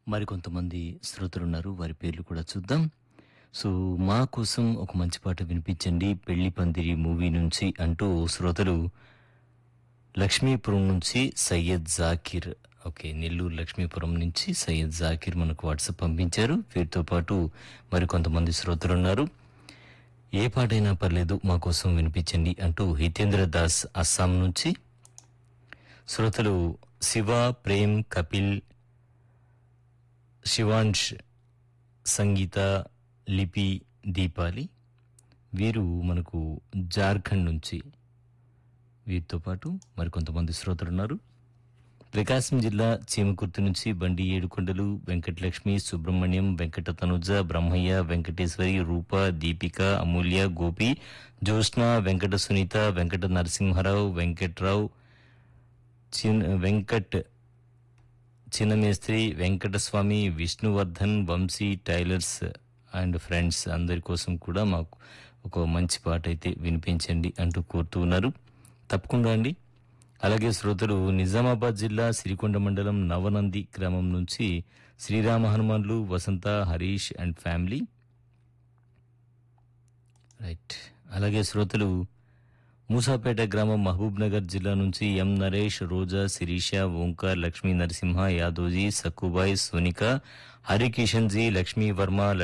మరికొంతమంది శ్రోతలున్నారు వారి పేర్లు కూడా చూద్దాం సో మా కోసం ఒక మంచి పాట వినిపించండి పెళ్లి పందిరి మూవీ నుంచి అంటూ శ్రోతలు లక్ష్మీపురం నుంచి సయ్యద్ జాకిర్ ఓకే నెల్లూరు లక్ష్మీపురం నుంచి సయ్యద్ జాకిర్ మనకు వాట్సాప్ పంపించారు వీరితో పాటు మరికొంతమంది శ్రోతలు ఉన్నారు ఏ పాటైనా పర్లేదు మా కోసం వినిపించండి అంటూ హితేంద్ర దాస్ అస్సాం నుంచి శ్రోతలు శివ ప్రేమ్ కపిల్ శివాంష్ సంగీత లిపి దీపాలి వీరు మనకు జార్ఖండ్ నుంచి వీరితో పాటు మరికొంతమంది శ్రోతలు ఉన్నారు ప్రకాశం జిల్లా చీమకుర్తి నుంచి బండి ఏడుకొండలు వెంకటలక్ష్మి సుబ్రహ్మణ్యం వెంకట తనుజ బ్రహ్మయ్య వెంకటేశ్వరి రూప దీపిక అమూల్య Gopi Jyotsna Venkata Sunitha Venkata Narasimharao Venkatrao Chin Venkat Chinnamestri Venkataswamy Vishnuvardhan Vamsi tailors and friends అందరి కోసం కూడా మాకు ఒక మంచి పాట అయితే వినిపించండి అంటూ కోరుతూ ఉన్నారు తప్పకుండా అండి అలాగే శ్రోతలు నిజామాబాద్ జిల్లా సిరికొండ మండలం నవనంది గ్రామం నుంచి Srirama Hanumanlu Vasantha Harish and family right అలాగే శ్రోతలు మూసాపేట గ్రామం మహబూబ్ నగర్ జిల్లా నుంచి ఎం నరేష్ రోజా శిరీష ఓంకార్ లక్ష్మీ నరసింహ యాదోజీ సక్కుబాయ్ సోనిక హరికిషన్ జీ లక్ష్మీ వర్మ